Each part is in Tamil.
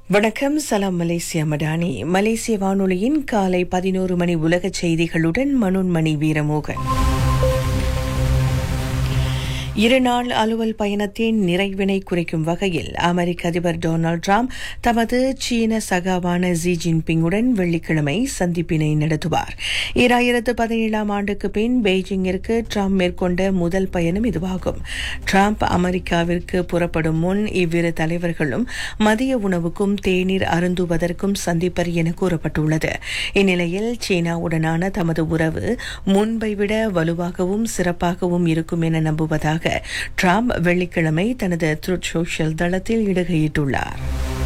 வணக்கம் சலாம் மலேசியா மடானி மலேசிய வானொலியின் காலை பதினோரு மணி உலக செய்திகளுடன் மனோன்மணி வீரமோகன் இருநாள் அலுவல் பயணத்தின் நிறைவினை குறைக்கும் வகையில் அமெரிக்க அதிபர் டொனால்டு டிரம்ப் தமது சீன சகாவான ஜி ஜின்பிங்குடன் வெள்ளிக்கிழமை சந்திப்பினை நடத்துவார் ஈராயிரத்து பதினேழாம் ஆண்டுக்கு பின் பெய்ஜிங்கிற்கு டிரம்ப் மேற்கொண்ட முதல் பயணம் இதுவாகும் டிரம்ப் அமெரிக்காவிற்கு புறப்படும் முன் இவ்விரு தலைவர்களும் மதிய உணவுக்கும் தேநீர் அருந்துவதற்கும் சந்திப்பர் என கூறப்பட்டுள்ளது இந்நிலையில் சீனாவுடனான தமது உறவு முன்பை விட வலுவாகவும் சிறப்பாகவும் இருக்கும் என நம்புவதாக டிரம்ப் வெள்ளிக்கிழமை தனது ட்ரூத் சோஷியல் தளத்தில் இடுகையிட்டுள்ளார்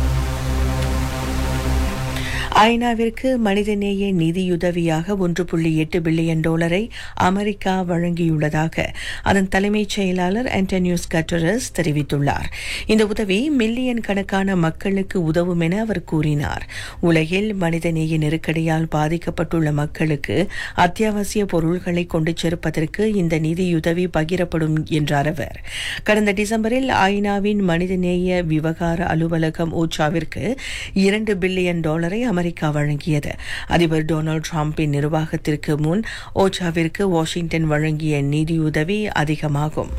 ஐநாவிற்கு மனிதநேய நிதியுதவியாக ஒன்று புள்ளி எட்டு பில்லியன் டாலரை அமெரிக்கா வழங்கியுள்ளதாக அதன் தலைமைச் செயலாளர் ஆண்டனியூஸ் கட்டரஸ் தெரிவித்துள்ளார் இந்த உதவி மில்லியன் கணக்கான மக்களுக்கு உதவும் என அவர் கூறினார் உலகில் மனிதநேய நெருக்கடியால் பாதிக்கப்பட்டுள்ள மக்களுக்கு அத்தியாவசிய பொருள்களை கொண்டு சேர்ப்பதற்கு இந்த நிதியுதவி பகிரப்படும் என்றார் அவர் கடந்த டிசம்பரில் ஐநாவின் மனிதநேய விவகார அலுவலகம் ஓச்சாவிற்கு இரண்டு பில்லியன் டாலரை அமெரிக்கா வழங்கியது அதிபர் டொனால்டு டிரம்பின் நிர்வாகத்திற்கு முன் ஓச்சாவிற்கு வாஷிங்டன் வழங்கிய நிதியுதவி அதிகமாகும்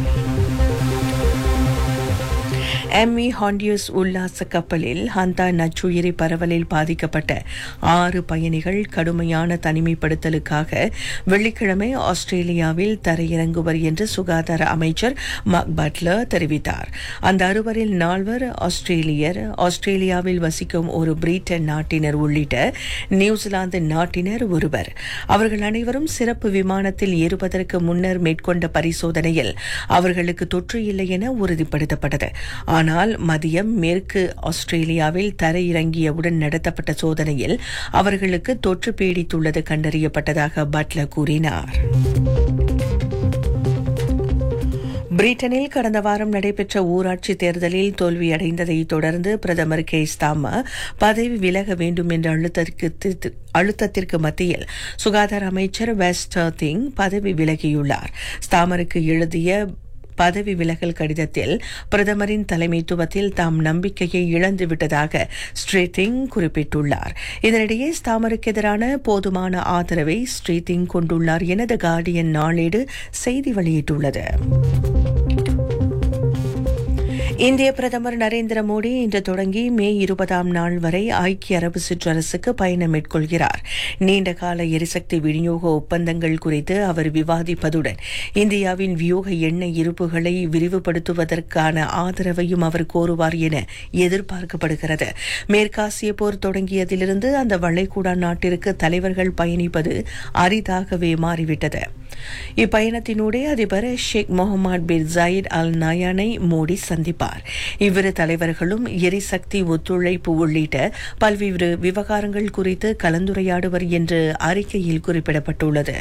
எம்மி ஹாண்டியூஸ் உல்லாச கப்பலில் ஹந்தா நச்சுயிரி பரவலில் பாதிக்கப்பட்ட ஆறு பயணிகள் கடுமையான தனிமைப்படுத்தலுக்காக வெள்ளிக்கிழமை ஆஸ்திரேலியாவில் தரையிறங்குவர் என்று சுகாதார அமைச்சர் மார்க் பட்லர் தெரிவித்தார் அந்த அறுவரில் நால்வர் ஆஸ்திரேலியர் ஆஸ்திரேலியாவில் வசிக்கும் ஒரு பிரிட்டன் நாட்டினர் உள்ளிட்ட நியூசிலாந்து நாட்டினர் ஒருவர் அவர்கள் அனைவரும் சிறப்பு விமானத்தில் ஏறுவதற்கு முன்னர் மேற்கொண்ட பரிசோதனையில் அவர்களுக்கு தொற்று இல்லை என உறுதிப்படுத்தப்பட்டது ஆனால் மதியம் மேற்கு ஆஸ்திரேலியாவில் தரையிறங்கியவுடன் நடத்தப்பட்ட சோதனையில் அவர்களுக்கு தொற்று பீடித்துள்ளது கண்டறியப்பட்டதாக பட்லர் கூறினார் பிரிட்டனில் கடந்த வாரம் நடைபெற்ற ஊராட்சி தேர்தலில் தோல்வியடைந்ததை தொடர்ந்து பிரதமர் கே ஸ்தாமா பதவி விலக வேண்டும் என்ற அழுத்தத்திற்கு அழுத்தத்திற்கு மத்தியில் சுகாதார அமைச்சர் வெஸ்டர்திங் பதவி விலகியுள்ளார் ஸ்தாமருக்கு எழுதிய பதவி விலகல் கடிதத்தில் பிரதமரின் தலைமைத்துவத்தில் தாம் நம்பிக்கையை இழந்துவிட்டதாக ஸ்ரீதிங் குறிப்பிட்டுள்ளார் இதனிடையே ஸ்தாமருக்கு எதிரான போதுமான ஆதரவை ஸ்ரீதிங் கொண்டுள்ளார் என த கார்டியன் நாளேடு செய்தி வெளியிட்டுள்ளது இந்திய பிரதமர் நரேந்திர மோடி இன்று தொடங்கி மே இருபதாம் நாள் வரை ஐக்கிய அரபு சிற்றரசுக்கு பயணம் மேற்கொள்கிறார் நீண்டகால எரிசக்தி விநியோக ஒப்பந்தங்கள் குறித்து அவர் விவாதிப்பதுடன் இந்தியாவின் வியூக எண்ணெய் இருப்புகளை விரிவுபடுத்துவதற்கான ஆதரவையும் அவர் கோருவார் என எதிர்பார்க்கப்படுகிறது மேற்காசிய போர் தொடங்கியதிலிருந்து அந்த வளைகுடா நாட்டிற்கு தலைவர்கள் பயணிப்பது அரிதாகவே மாறிவிட்டது இப்பயணத்தினூடே அதிபர் ஷேக் முகமது பின் ஜயீத் அல் நயானை மோடி சந்திப்பார் இவ்விரு தலைவர்களும் எரிசக்தி ஒத்துழைப்பு உள்ளிட்ட பல்வேறு விவகாரங்கள் குறித்து கலந்துரையாடுவர் என்று அறிக்கையில் குறிப்பிடப்பட்டுள்ளது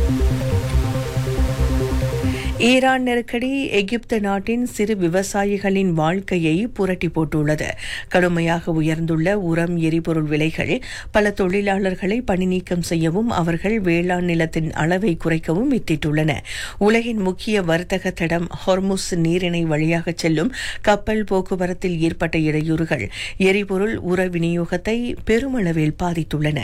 ஈரான் நெருக்கடி எகிப்து நாட்டின் சிறு விவசாயிகளின் வாழ்க்கையை புரட்டி போட்டுள்ளது கடுமையாக உயர்ந்துள்ள உரம் எரிபொருள் விலைகள் பல தொழிலாளர்களை பணி நீக்கம் செய்யவும் அவர்கள் வேளாண் நிலத்தின் அளவை குறைக்கவும் வித்திட்டுள்ளன உலகின் முக்கிய வர்த்தக தடம் ஹொர்முஸ் நீரிணை வழியாக செல்லும் கப்பல் போக்குவரத்தில் ஏற்பட்ட இடையூறுகள் எரிபொருள் உர விநியோகத்தை பெருமளவில் பாதித்துள்ளன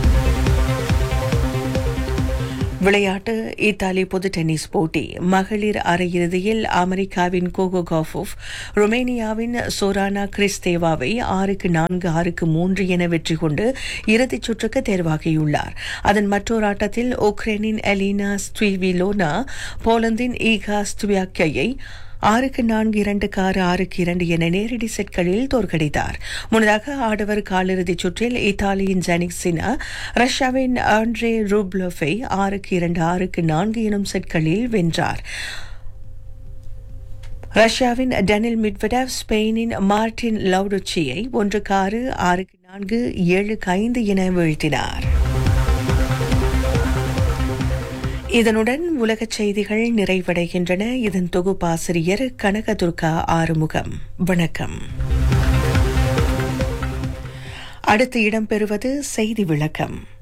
விளையாட்டு இத்தாலி பொது டென்னிஸ் போட்டி மகளிர் அரையிறுதியில் அமெரிக்காவின் கோகோ காஃபோவ் ருமேனியாவின் சோரானா கிறிஸ்தேவாவை ஆறுக்கு நான்கு ஆறுக்கு மூன்று என வெற்றி கொண்டு இறுதிச் சுற்றுக்கு தேர்வாகியுள்ளார் அதன் மற்றொரு ஆட்டத்தில் உக்ரைனின் எலினா ஸ்ட்வீவிலோனா போலந்தின் ஈகா ஸ்துவியாக்கையை ஆறுக்கு நான்கு இரண்டுக்கு ஆறு ஆறுக்கு இரண்டு என நேரடி செட்களில் தோற்கடித்தார் முன்னதாக ஆடவர் காலிறுதிச் சுற்றில் இத்தாலியின் ஜெனிக் சினா ரஷ்யாவின் ஆண்ட்ரே ரூப்லோஃபை ஆறுக்கு இரண்டு ஆறுக்கு நான்கு எனும் செட்களில் வென்றார் ரஷ்யாவின் டெனில் மிட்வெடவ் ஸ்பெயினின் மார்டின் லவுடுச்சியை ஒன்றுக்கு ஆறு ஆறுக்கு நான்கு ஏழுக்கு ஐந்து என வீழ்த்தினார் இதனுடன் உலகச் செய்திகள் நிறைவடைகின்றன இதன் தொகுப்பாசிரியர் கனகதுர்கா ஆறுமுகம் வணக்கம் அடுத்து இடம்பெறுவது செய்தி விளக்கம்